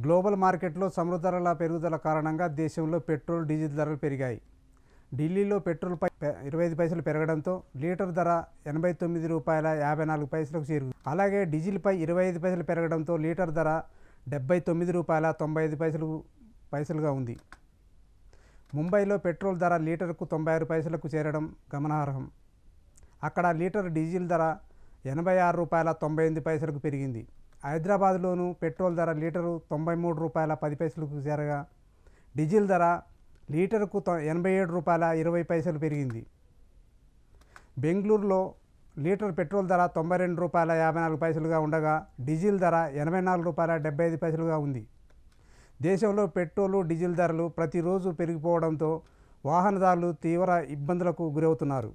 Global మార్కెట్లో చమురు ధరల పెరుగుదల కారణంగా దేశంలో పెట్రోల్ డీజిల్ ధరలు పెరిగాయి ఢిల్లీలో పెట్రోల్పై పె- ఇరవై ఐదు పైసలు పెరగడంతో లీటర్ ధర ఎనభై తొమ్మిది రూపాయల యాభై నాలుగు పైసలకు చేరు అలాగే డీజిల్పై ఇరవై ఐదు పైసలు పెరగడంతో లీటర్ ధర డెబ్బై తొమ్మిది రూపాయల తొంభై ఐదు పైసలు పైసలుగా ఉంది ముంబైలో పెట్రోల్ ధర లీటర్కు తొంభై ఆరు పైసలకు చేరడం గమనార్హం అక్కడ లీటర్ డీజిల్ ధర ఎనభై ఆరు రూపాయల తొంభై ఎనిమిది పైసలకు పెరిగింది హైదరాబాద్లోనూ పెట్రోల్ ధర లీటరు తొంభై మూడు రూపాయల పది పైసలకు చేరగా డీజిల్ ధర లీటరుకు తొ- ఎనభై ఏడు రూపాయల ఇరవై పైసలు పెరిగింది బెంగళూరులో లీటర్ పెట్రోల్ ధర తొంభై రెండు రూపాయల యాభై నాలుగు పైసలుగా ఉండగా డీజిల్ ధర ఎనభై నాలుగు రూపాయల డెబ్బై ఐదు పైసలుగా ఉంది దేశంలో పెట్రోలు డీజిల్ ధరలు ప్రతిరోజు పెరిగిపోవడంతో వాహనదారులు తీవ్ర ఇబ్బందులకు గురవుతున్నారు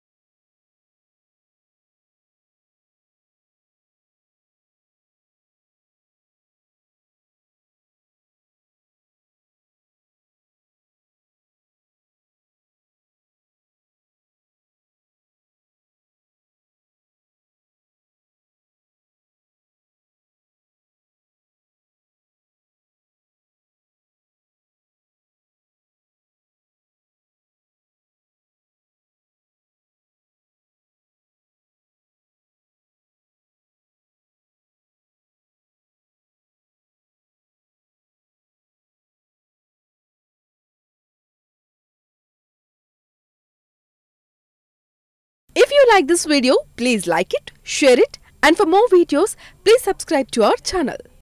If you like this video, please like it, share it, and for more videos, please subscribe to our channel.